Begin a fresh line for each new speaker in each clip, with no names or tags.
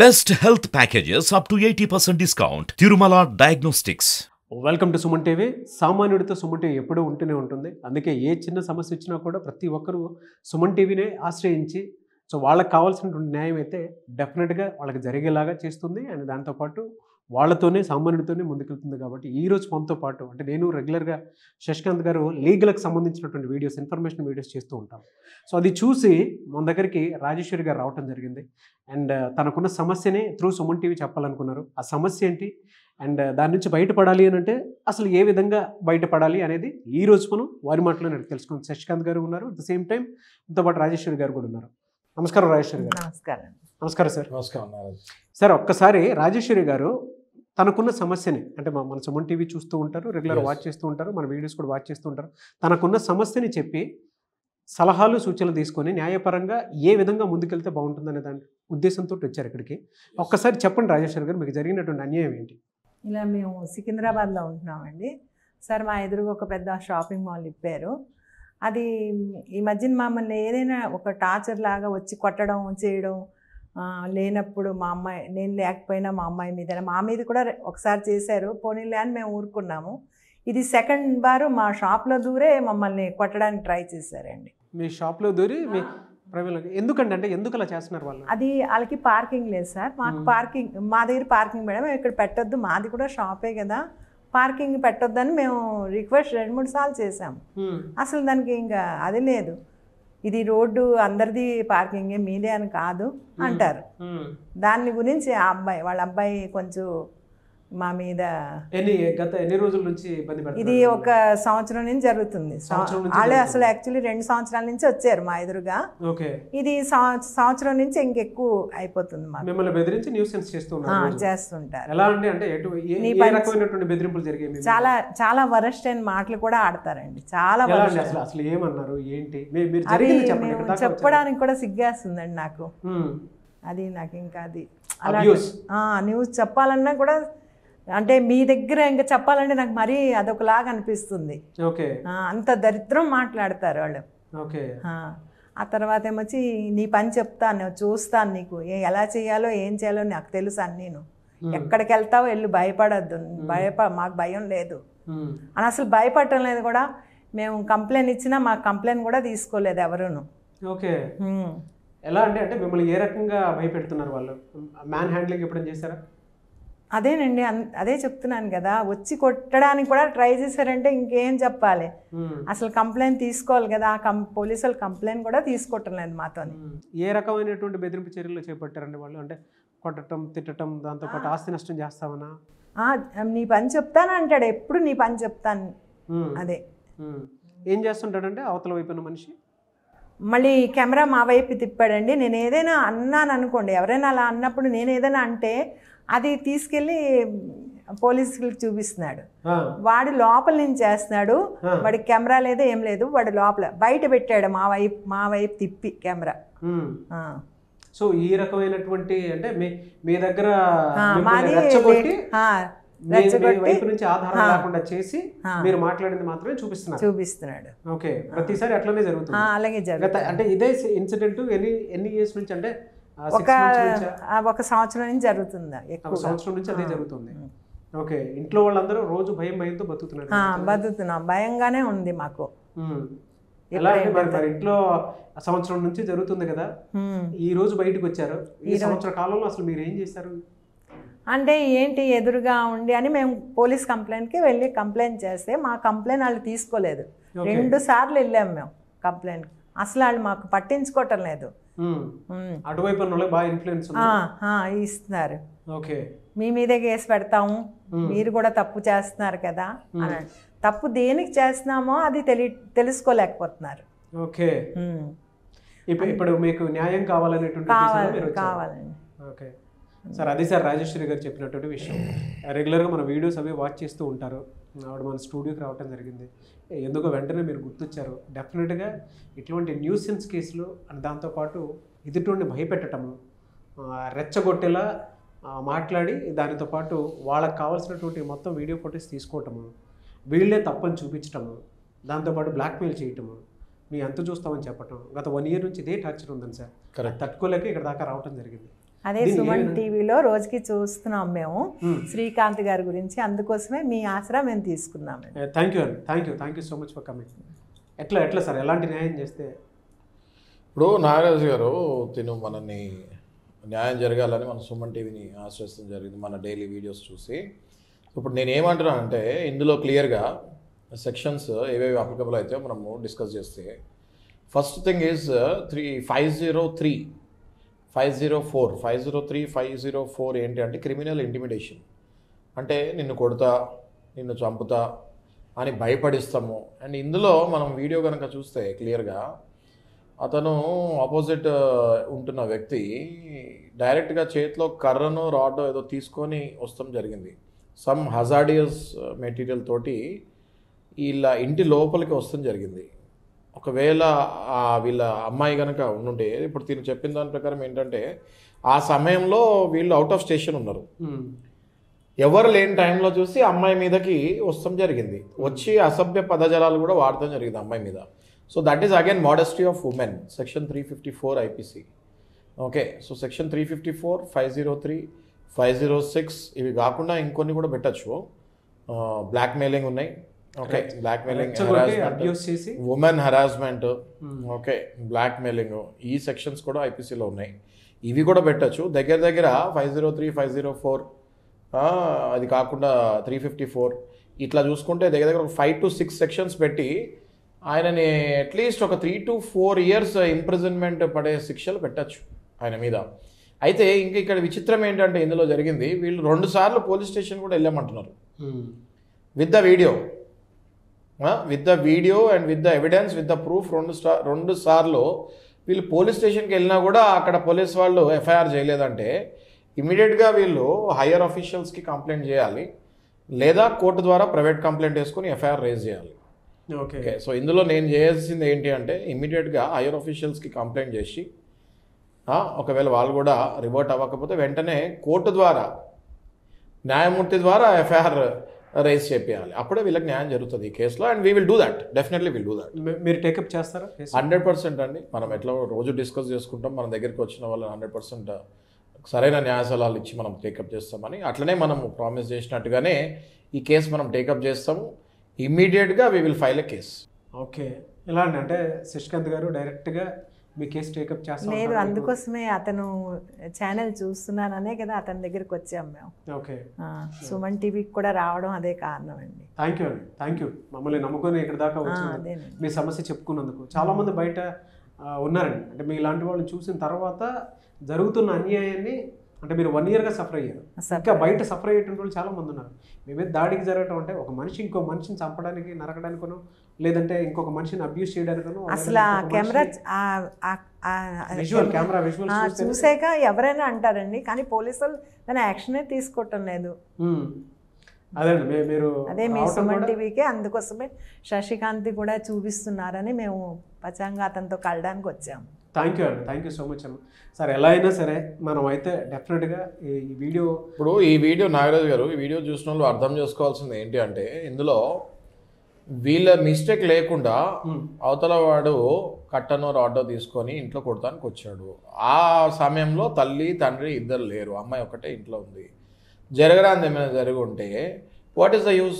Best health packages up to 80% discount. Tirumala Diagnostics.
Welcome to Suman TV సామాన్యుడితో Suman TV ఎప్పుడూ ఉంటూనే ఉంటుంది అందుకే ఏ చిన్న సమస్య వచ్చినా కూడా ప్రతి ఒక్కరూ సుమన్ టీవీనే ఆశ్రయించి సో వాళ్ళకి కావాల్సినటువంటి న్యాయం అయితే డెఫినెట్గా వాళ్ళకి జరిగేలాగా చేస్తుంది అండ్ దాంతోపాటు వాళ్ళతోనే సామాన్యుడితోనే ముందుకెళ్తుంది కాబట్టి ఈ రోజు మనతో పాటు అంటే నేను రెగ్యులర్గా శశికాంత్ గారు లీగల్కి సంబంధించినటువంటి వీడియోస్ ఇన్ఫర్మేషన్ వీడియోస్ చేస్తూ ఉంటాం సో అది చూసి మన దగ్గరికి రాజేశ్వరి గారు రావటం జరిగింది అండ్ తనకున్న సమస్యనే త్రూ సుమన్ టీవీ చెప్పాలనుకున్నారు ఆ సమస్య ఏంటి అండ్ దాని నుంచి బయటపడాలి అని అంటే అసలు ఏ విధంగా బయటపడాలి అనేది ఈ రోజు మనం వారి మాటలో నేను తెలుసుకుందాం శశికాంత్ గారు ఉన్నారు అట్ ద సేమ్ టైం ఇంతో పాటు రాజేశ్వరి గారు కూడా ఉన్నారు నమస్కారం రాజేశ్వరి గారు
నమస్కారం
నమస్కారం సార్
నమస్కారం నారాజు
సార్ ఒక్కసారి రాజేశ్వరి గారు తనకున్న సమస్యని అంటే మా- మన సుమన్ టీవీ చూస్తూ ఉంటారు రెగ్యులర్
Yes.
వాచ్ చేస్తూ ఉంటారు మన వీడియోస్ కూడా వాచ్ చేస్తూ ఉంటారు తనకున్న సమస్యని చెప్పి సలహాలు సూచనలు తీసుకొని న్యాయపరంగా ఏ విధంగా ముందుకెళ్తే బాగుంటుందనే దాని ఉద్దేశంతో వచ్చారు ఇక్కడికి ఒక్కసారి చెప్పండి రాజేశ్వరి గారు మీకు జరిగినటువంటి అన్యాయం ఏంటి
ఇలా మేము సికింద్రాబాద్లో ఉంటున్నామండి సార్ మా ఎదురుగా ఒక పెద్ద షాపింగ్ మాల్ ఇప్పారు అది ఈ మధ్యన మమ్మల్ని ఏదైనా ఒక టార్చర్ లాగా వచ్చి కొట్టడం చేయడం ఆ, లేనప్పుడు మా అమ్మాయి నేను లేకపోయినా మా అమ్మాయి మీద మా మీద కూడా ఒకసారి చేశారు పోనీలే అని మేము ఊరుకున్నాము ఇది సెకండ్ బారు మా షాప్లో దూరే మమ్మల్ని కొట్టడానికి ట్రై చేశారండి
మీ షాప్లో దూరి మీ ప్రవీణ్ ఎందుకండి అంటే ఎందుకు అలా చేస్తున్నారు వాళ్ళు
అది వాళ్ళకి పార్కింగ్ లేదు సార్ మాకు
మ్మ్.
పార్కింగ్ మా దగ్గర పార్కింగ్ మేడం ఇక్కడ పెట్టొద్దు మాది కూడా షాపే కదా పార్కింగ్ పెట్టొద్దని మేము రిక్వెస్ట్ రెండు మూడు సార్లు చేసాం
హ్మ్.
అసలు దానికి ఇంకా అది లేదు ఇది రోడ్డు అందరిది పార్కింగే మీదే అని కాదు అంటారు
హ్మ్.
దాని గురించి ఆ అబ్బాయి వాళ్ళ అబ్బాయి కొంచెం మా మీద
ఎన్ని గత ఎన్ని రోజుల నుంచి ఇబ్బంది
ఇది
పెడుతున్నారు
ఒక సంవత్సరం నుంచి జరుగుతుంది
సంవత్సరం నుంచి
వాళ్ళే
జరుగుతుంది.
అసలు యాక్చువల్లీ రెండు సంవత్సరాల నుంచి వచ్చారు మా ఎదురుగా
ఓకే
ఇది సంవ- సంవత్సరం నుంచి ఇంకెక్కువ అయిపోతుంది మాకు
మిమ్మల్ని బెదిరించి న్యూసెన్స్ చేస్తూ
ఆ,
ఉన్నారు రోజు.
చేస్తుంటారు
ఎలా అండి అంటే ఎటు ఏ-
నీ
ఏ
పని-
రకమైనటువంటి బెదిరింపులు జరిగాయి మీ మీద?
చాలా చాలా వరస్ట్ అయిన మాటలు కూడా ఆడతారండి చాలా
ఎలా అండి
వరస్ట్
అసలు అసలు ఏమన్నారు ఏంటి మీ- మీరు
అది
జరిగింది చెప్పండి
మేము
ఇక్కడ దాకా
చెప్పడానికి కూడా సిగ్గేస్తుందండి నాకు
వచ్చారు. హ్మ్.
అది నాకు ఇంకా అది
Abuse.
న్యూస్ చెప్పాలన్నా కూడా అంటే మీ దగ్గర ఇంకా చెప్పాలంటే నాకు మరీ అదొకలాగా అనిపిస్తుంది
ఓకే
ఆ, అంత దరిద్రం మాట్లాడతారు వాళ్ళు
ఓకే
ఆ, ఆ తర్వాత ఏమొచ్చి నీ పని చెప్తాను చూస్తాను నీకు ఏ- ఎలా చేయాలో ఏం చేయాలో నాకు తెలుసు అని నేను
హ్మ్.
ఎక్కడికి వెళ్తావో వెళ్ళి భయపడద్దు భయప మాకు భయం లేదు
హ్మ్.
అని అసలు భయపడటం లేదు కూడా మేము కంప్లైంట్ ఇచ్చినా మా కంప్లైంట్ కూడా తీసుకోలేదు ఎవరును
ఓకే
హ్మ్.
ఎలా అంటే అంటే మిమ్మల్ని ఏ రకంగా భయపెడుతున్నారు వాళ్ళు మ్యాన్ హ్యాండ్లింగ్ ఎప్పుడైనా చేశారా
అదేనండి అన్- అదే చెప్తున్నాను కదా వచ్చి కొట్టడానికి కూడా ట్రై చేశారంటే ఇంకేం చెప్పాలి
హ్మ్.
అసలు కంప్లైంట్ తీసుకోవాలి కదా ఆ కం పోలీసులు కంప్లైంట్ కూడా తీసుకోవటం లేదు మాతో
హ్మ్. ఏ రకమైనటువంటి బెదిరింపు చర్యలు చేపట్టారండి వాళ్ళు అంటే కొట్టడం తిట్టడం దాంతోపాటు ఆస్తి నష్టం చేస్తామనా
నీ పని చెప్తాను అంటాడు ఎప్పుడు నీ పని చెప్తాను
హ్మ్.
అదే
హ్మ్. ఏం చేస్తుంటాడంటే అవతల వైపు ఉన్న మనిషి
మళ్ళీ కెమెరా మా వైపు తిప్పాడండి నేను ఏదైనా అన్నాను అనుకోండి ఎవరైనా అలా అన్నప్పుడు నేను ఏదైనా అంటే అది తీసుకెళ్ళి పోలీసులకు చూపిస్తున్నాడు
ఆ,
వాడు లోపల నుంచి చేస్తున్నాడు
ఆ.
వాడి కెమెరా లేదు ఏం లేదు వాడు లోపల బయట పెట్టాడు మా వైపు మా వైపు తిప్పి కెమెరా
హ్మ్.
ఆ.
సో ఈ రకమైనటువంటి అంటే మీ మీ దగ్గర
ఆ,
మిమ్మల్ని
మాది
రెచ్చగొట్టి
ఆ,
మీ- మీ
రెచ్చగొట్టి
వైపు నుంచి ఆధారం
ఆ.
లేకుండా చేసి
ఆ.
మీరు మాట్లాడింది మాత్రమే చూపిస్తున్నారు
చూపిస్తున్నాడు
ఓకే ప్రతిసారి అట్లనే
ఆ,
జరుగుతుంది
అలాగే
గత
జరుగుతుంది
అంటే ఇదే ఇన్సిడెంట్ ఎన్ని ఎన్ని ఇయర్స్ నుంచి అంటే ఆ, six
ఒక
months నుంచా?
ఆ, ఒక సంవత్సరం నుంచి జరుగుతుంది
ఒక
ఎక్కువ
సంవత్సరం నుంచి అదే జరుగుతుంది ఓకే ఇంట్లో వాళ్ళందరూ రోజు భయం భయంతో బతుకుతున్నారు
బతుకుతున్నాం భయంగానే ఉంది మాకు
ఉమ్. ఎలా అంటే మరి మరి ఇంట్లో ఆ సంవత్సరం నుంచి జరుగుతుంది కదా
హ్మ్.
ఈ రోజు బయటకు వచ్చారు ఈ సంవత్సర కాలంలో అసలు మీరు ఏం చేశారు
అంటే ఏంటి ఎదురుగా ఉండి అని మేము పోలీస్ కంప్లైంట్కి వెళ్ళి కంప్లైంట్ చేస్తే మా కంప్లైంట్ వాళ్ళు తీసుకోలేదు
Okay.
రెండు సార్లు వెళ్ళాం మేము కంప్లైంట్ అసలు వాళ్ళు మాకు పట్టించుకోవటం లేదు
ఉమ్.
ఉమ్.
అటువైపు ఉన్న వాళ్ళకి బాగా ఇన్ఫ్లుయెన్స్ ఉంది
ఆ, ఆ, ఇస్తున్నారు
ఓకే
మీ మీదే కేసు పెడతాము మీరు కూడా తప్పు చేస్తున్నారు కదా అని తప్పు దేనికి చేస్తున్నామో అది తెలి తెలుసుకోలేకపోతున్నారు
ఓకే
ఉమ్.
ఇప్పుడు ఇప్పుడు మీకు న్యాయం కావాలనేటువంటి ఉద్దేశంలో
కావాలి
మీరు వచ్చారు.
కావాలండి
ఓకే సార్ అది సార్ రాజేశ్వరి గారు చెప్పినటువంటి విషయం రెగ్యులర్గా మన వీడియోస్ అవి వాచ్ చేస్తూ ఉంటారు ఆవిడ మన స్టూడియోకి రావడం జరిగింది ఎందుకో వెంటనే మీరు గుర్తొచ్చారు డెఫినెట్గా ఇటువంటి న్యూసెన్స్ కేసులు అండ్ దాంతోపాటు ఎదుటిని భయపెట్టడము ఆ, రెచ్చగొట్టేలా ఆ, మాట్లాడి దానితో పాటు వాళ్ళకి కావాల్సినటువంటి మొత్తం వీడియో ఫొటోస్ తీసుకోవటము వీళ్ళే తప్పని చూపించటము దాంతోపాటు బ్లాక్మెయిల్ చేయటము మీ అంత చూస్తామని చెప్పటం గత వన్ ఇయర్ నుంచి ఇదే టార్చర్ ఉందని సార్
Correct.
తట్టుకోలేక ఇక్కడ దాకా రావటం జరిగింది
అదే
దీన్ని ఏ
సుమన్
విధంగా-
టీవీలో రోజుకి చూస్తున్నాం మేము
మ్మ్.
శ్రీకాంత్ గారి గురించి అందుకోసమే మీ ఆసరా మేము తీసుకున్నామండి
థ్యాంక్ యూ అండి thank you thank you so much for coming ఎట్లా ఎట్లా సార్ ఎలాంటి న్యాయం చేస్తే
ఇప్పుడు నాగరాజు గారు తిను మనని న్యాయం జరగాలని మన సుమన్ టీవీని ఆశ్రయిస్తాం జరిగింది మన డైలీ వీడియోస్ చూసి ఇప్పుడు నేను ఏమంటున్నా అంటే ఇందులో క్లియర్గా సెక్షన్స్ ఏవేవి అప్లికబుల్ అయితే మనము డిస్కస్ చేస్తే first thing is three five zero three five zero four five zero three five zero four ఏంటి అంటే క్రిమినల్ ఇంటిమిడేషన్ అంటే నిన్ను కొడతా నిన్ను చంపుతా అని భయపడిస్తాము అండ్ ఇందులో మనం వీడియో కనుక చూస్తే క్లియర్గా అతను ఆపోజిట్ ఉంటున్న వ్యక్తి డైరెక్ట్గా చేతిలో కర్రను రాడ్ ఏదో తీసుకొని వస్తాం జరిగింది సమ్ హజాడియస్ మెటీరియల్ తోటి వీళ్ళ ఇంటి లోపలికి వస్తాం జరిగింది ఒకవేళ ఆ వీళ్ళ అమ్మాయి కనుక ఉండుంటే ఇప్పుడు తిను చెప్పిన దాని ప్రకారం ఏంటంటే ఆ సమయంలో వీళ్ళు అవుట్ ఆఫ్ స్టేషన్ ఉన్నారు
మ్మ్.
ఎవరు లేని టైంలో చూసి అమ్మాయి మీదకి వస్తాం జరిగింది వచ్చి అసభ్య పదజాలాలు కూడా వాడటం జరిగింది అమ్మాయి మీద so that is again modesty of women section three fifty four IPC okay so section three fifty four five zero three five zero six ఇవి కాకుండా ఇంకొన్ని కూడా పెట్టచ్చు బ్లాక్ మెయిలింగ్ ఉన్నాయి ఓకే బ్లాక్ మెయిలింగ్
రెచ్చగొట్టి అబ్యూస్ చేసి
women harassment
Hmm.
Okay blackmailing ఈ sections కూడా ఐపీసీలో ఉన్నాయి ఇవి కూడా పెట్టచ్చు దగ్గర దగ్గర five zero three five zero four అది కాకుండా త్రీ ఫిఫ్టీ ఫోర్ ఇట్లా చూసుకుంటే దగ్గర దగ్గర ఒక ఫైవ్ టు సిక్స్ సెక్షన్స్ పెట్టి ఆయనని అట్లీస్ట్ ఒక three to four years imprisonment పడే శిక్షలు పెట్టచ్చు ఆయన మీద అయితే ఇంకా ఇక్కడ విచిత్రం ఏంటంటే ఇందులో జరిగింది వీళ్ళు రెండు సార్లు పోలీస్ స్టేషన్ కూడా వెళ్ళామంటున్నారు
hmm.
With the video with the video and with the evidence with the proof రెండు స్టా రెండు సార్లు వీళ్ళు పోలీస్ స్టేషన్కి వెళ్ళినా కూడా అక్కడ పోలీస్ వాళ్ళు ఎఫ్ఐఆర్ చేయలేదంటే ఇమీడియట్గా వీళ్ళు హయ్యర్ అఫీషియల్స్కి కంప్లైంట్ చేయాలి లేదా కోర్టు ద్వారా ప్రైవేట్ కంప్లైంట్ వేసుకొని ఎఫ్ఐఆర్ రేజ్ చేయాలి
ఓకే
ఓకే సో ఇందులో నేను చేయాల్సింది ఏంటి అంటే ఇమీడియట్గా హయ్యర్ అఫీషియల్స్కి కంప్లైంట్ చేసి ఆ, ఒకవేళ వాళ్ళు కూడా రివర్ట్ అవ్వకపోతే వెంటనే కోర్టు ద్వారా న్యాయమూర్తి ద్వారా ఎఫ్ఐఆర్ రైజ్ చేయాలి అప్పుడే వీళ్ళకి న్యాయం జరుగుతుంది ఈ కేసులో and we will do that definitely will do that
మీ- మీరు టేకప్ చేస్తారా కేసు?
హండ్రెడ్ పర్సెంట్ అండి మనం ఎట్లా రోజు డిస్కస్ చేసుకుంటాం మన దగ్గరికి వచ్చిన వాళ్ళని హండ్రెడ్ పర్సెంట్ సరైన న్యాయ సలహాలు ఇచ్చి మనం టేకప్ చేస్తామని అట్లనే మనం ప్రామిస్ చేసినట్టుగానే ఈ కేసు మనం టేకప్ చేస్తాము ఇమ్మీడియట్గా we will file a case
okay ఎలా అండి అంటే శశికాంత్ గారు డైరెక్ట్గా మీ కేసు టేకప్ చేస్తాం
లేదు అందుకోసమే అతను ఛానల్ చూస్తున్నాననే కదా అతని దగ్గరికి వచ్చాం మేము
ఓకే
ఆ, సుమన్ టీవీకి కూడా రావడం అదే కారణం అండి
థ్యాంక్ యూ అండి థ్యాంక్ యూ మమ్మల్ని నమ్ముకొని ఇక్కడ దాకా
ఆ,
వచ్చినందుకు
అదేనండి
మీ సమస్య చెప్పుకున్నందుకు చాలా మంది బయట ఆ, ఉన్నారండి అంటే మీ ఇలాంటి వాళ్ళని చూసిన తర్వాత జరుగుతున్న అన్యాయాన్ని అంటే మీరు వన్ ఇయర్గా సఫర్ అయ్యారు
Suffer
ఇంకా బయట సఫర్ అయ్యేటువంటి వాళ్ళు చాలా మంది ఉన్నారు మీ మీద దాడికి జరగటం అంటే ఒక మనిషి ఇంకో మనిషిని చంపడానికి నరకడానికనో లేదంటే ఇంకొక మనిషిని అబ్యూస్ చేయడానికనో
అసలు ఆ కెమెరా ఆ- ఆ- ఆ-
విజువల్ కెమెరా
ఆ,
విజువల్
చూసాక ఎవరైనా అంటారండి కానీ పోలీసులు దాని యాక్షనే తీసుకోవటం లేదు
అదే అండి మీ- మీరు
అదే మీ
రావటం
సుమన్
కూడా-
టీవీకే అందుకోసమే శశికాంత్ కూడా చూపిస్తున్నారని మేము పచ్చంగా అతనితో కలడానికి వచ్చాము
థ్యాంక్ యూ అండి థ్యాంక్ యూ సో మచ్ అన్న సార్ ఎలా అయినా సరే మనం అయితే డెఫినెట్గా ఈ ఈ వీడియో
ఇప్పుడు ఈ వీడియో నాగరాజు గారు ఈ వీడియో చూసిన వాళ్ళు అర్థం చేసుకోవాల్సింది ఏంటి అంటే ఇందులో వీళ్ళ మిస్టేక్ లేకుండా అవతల వాడు కట్టనో రాడ్డో తీసుకొని ఇంట్లో కొడతానికి వచ్చాడు ఆ సమయంలో తల్లి తండ్రి ఇద్దరు లేరు అమ్మాయి ఒకటే ఇంట్లో ఉంది జరగరాంది ఏమైనా జరిగి ఉంటే వాట్ ఈస్ ద యూస్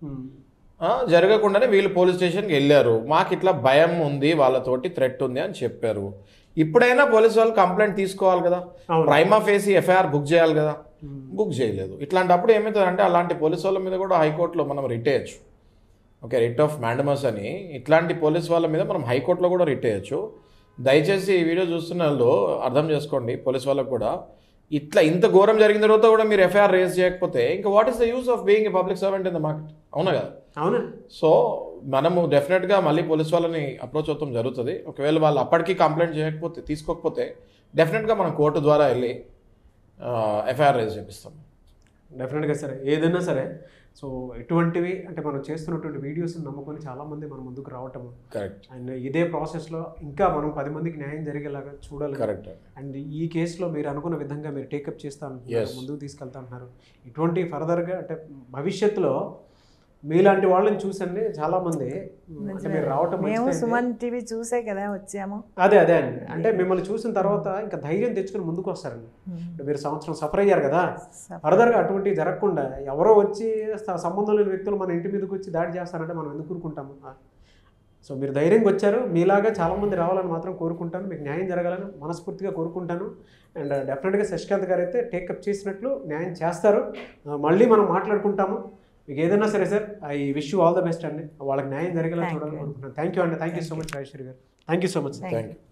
జరగకుండానే వీళ్ళు పోలీస్ స్టేషన్కి వెళ్ళారు మాకు ఇట్లా భయం ఉంది వాళ్ళతోటి థ్రెట్ ఉంది అని చెప్పారు ఇప్పుడైనా పోలీస్ వాళ్ళు కంప్లైంట్ తీసుకోవాలి కదా
అవును.
ప్రైమా ఫేసి ఎఫ్ఐఆర్ బుక్ చేయాలి కదా బుక్ చేయలేదు ఇట్లాంటప్పుడు ఏమవుతుందంటే అలాంటి పోలీస్ వాళ్ళ మీద కూడా హైకోర్టులో మనం రిట్ వేయచ్చు ఓకే రిట్ ఆఫ్ మ్యాండమస్ అని ఇట్లాంటి పోలీస్ వాళ్ళ మీద మనం హైకోర్టులో కూడా రిట్ వేయచ్చు దయచేసి ఈ వీడియో చూస్తున్న వాళ్ళు అర్థం చేసుకోండి పోలీస్ వాళ్ళకు కూడా ఇట్లా ఇంత ఘోరం జరిగిన తర్వాత కూడా మీరు ఎఫ్ఐఆర్ రేజ్ చేయకపోతే ఇంకా what is the use of being a public servant in the market అవునా కదా
అవునా
సో మనము డెఫినెట్గా మళ్ళీ పోలీస్ వాళ్ళని అప్రోచ్ అవుతాం జరుగుతుంది ఒకవేళ వాళ్ళు అప్పటికీ కంప్లైంట్ చేయకపోతే తీసుకోకపోతే డెఫినెట్గా మనం కోర్టు ద్వారా వెళ్ళి ఎఫ్ఐఆర్ రేజ్ చేపిస్తాం
డెఫినెట్గా సరే ఏదైనా సరే సో ఎటువంటివి అంటే మనం చేస్తున్నటువంటి వీడియోస్ని నమ్ముకొని చాలామంది మన ముందుకు రావటం
కరెక్ట్
అండ్ ఇదే ప్రాసెస్లో ఇంకా మనం పది మందికి న్యాయం జరిగేలాగా చూడాలి
కరెక్ట్
అండ్ ఈ కేసులో మీరు అనుకున్న విధంగా మీరు టేకప్ చేస్తా అంటున్నారు
Yes.
ముందుకు తీసుకెళ్తా అంటున్నారు ఇటువంటి ఫర్దర్గా అంటే భవిష్యత్తులో మీలాంటి వాళ్ళని చూసండి చాలా మంది అంటే మీరు రావటం
మేము
మంచిదైంది.
సుమన్ టీవీ చూసే కదా వచ్చాము
అదే అదే అండి అంటే మిమ్మల్ని చూసిన తర్వాత ఇంకా ధైర్యం తెచ్చుకుని ముందుకు వస్తారండి అంటే మీరు సంవత్సరం సఫర్ అయ్యారు కదా ఫర్దర్గా అటువంటివి జరగకుండా ఎవరో వచ్చి స- సంబంధం లేని వ్యక్తులు మన ఇంటి మీదకి వచ్చి దాడి చేస్తారంటే మనం ఎందుకు ఊరుకుంటాము సో మీరు ధైర్యంగా వచ్చారు మీలాగా చాలామంది రావాలని మాత్రం కోరుకుంటాను మీకు న్యాయం జరగాలని మనస్ఫూర్తిగా కోరుకుంటాను అండ్ డెఫినెట్గా శశికాంత్ గారు అయితే టేకప్ చేసినట్లు న్యాయం చేస్తారు ఆ, మళ్ళీ మనం మాట్లాడుకుంటాము మీకు ఏదైనా సరే sir I wish you all the best అండి వాళ్ళకి న్యాయం జరిగేలా
Thank
చూడాలని
you.
కోరుకుంటున్నాను థ్యాంక్ యూ అండి thank you so much Rajeshwari garu thank you so much
Thank
thank you